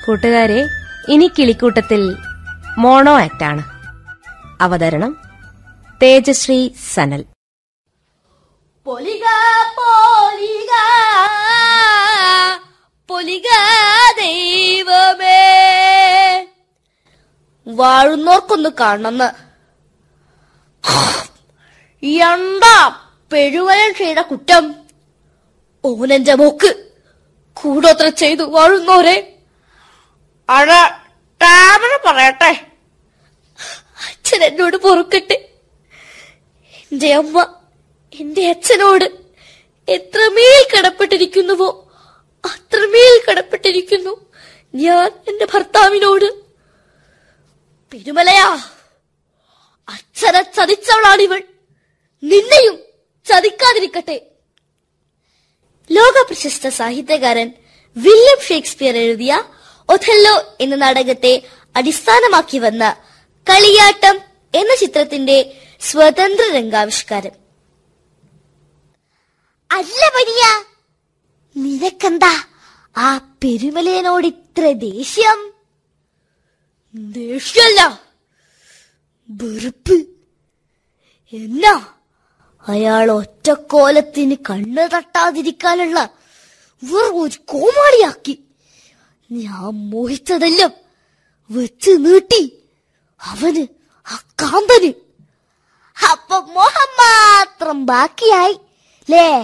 കൂട്ടുകാരെ ഇനി കിളിക്കൂട്ടത്തിൽ മോണോ ആക്ടാണ് അവതരണം തേജശ്രീ സനൽ പൊലിക പൊലിക പൊലിക ദൈവമേ വാഴുന്നോർക്കൊന്ന് കാണണമെന്ന് എന്താ പെരുവലൻ ചെയ്ത കുറ്റം ഓനെന്റെ മോക്ക് കൂടോത്ര ചെയ്തു വാഴുന്നോരെ അട ടാമന പറയട്ടെ അച്ഛൻ എന്നോട് പൊറുക്കട്ടെ എന്റെ അമ്മ എന്റെ അച്ഛനോട് എത്രമേൽ കടപ്പെട്ടിരിക്കുന്നുവോ അത്രമേൽ കടപ്പെട്ടിരിക്കുന്നു ഞാൻ എന്റെ ഭർത്താവിനോട് പെരുമലയാ അച്ഛനെ ചതിച്ചവളാണിവൾ നിന്നെയും ചതിക്കാതിരിക്കട്ടെ ലോക പ്രശസ്ത സാഹിത്യകാരൻ വില്യം ഷേക്സ്പിയർ എഴുതിയ ഒഥല്ലോ എന്ന നാടകത്തെ അടിസ്ഥാനമാക്കി വന്ന കളിയാട്ടം എന്ന ചിത്രത്തിന്റെ സ്വതന്ത്ര രംഗാവിഷ്കാരം അല്ല വലിയ നിനക്കെന്താ ആ പെരുമലയനോട് ഇത്ര ദേഷ്യം ദേഷ്യമല്ല വെറുപ്പ് എന്നാ അയാൾ ഒറ്റക്കോലത്തിന് കണ്ണു തട്ടാതിരിക്കാനുള്ള വെറും ഒരു കോമാളിയാക്കി ഞാൻ മോഹിച്ചതെല്ലാം വെച്ച് നീട്ടി അവന് ആ കാന്തന് അപ്പൊ മോഹം മാത്രം ബാക്കിയായി ലേ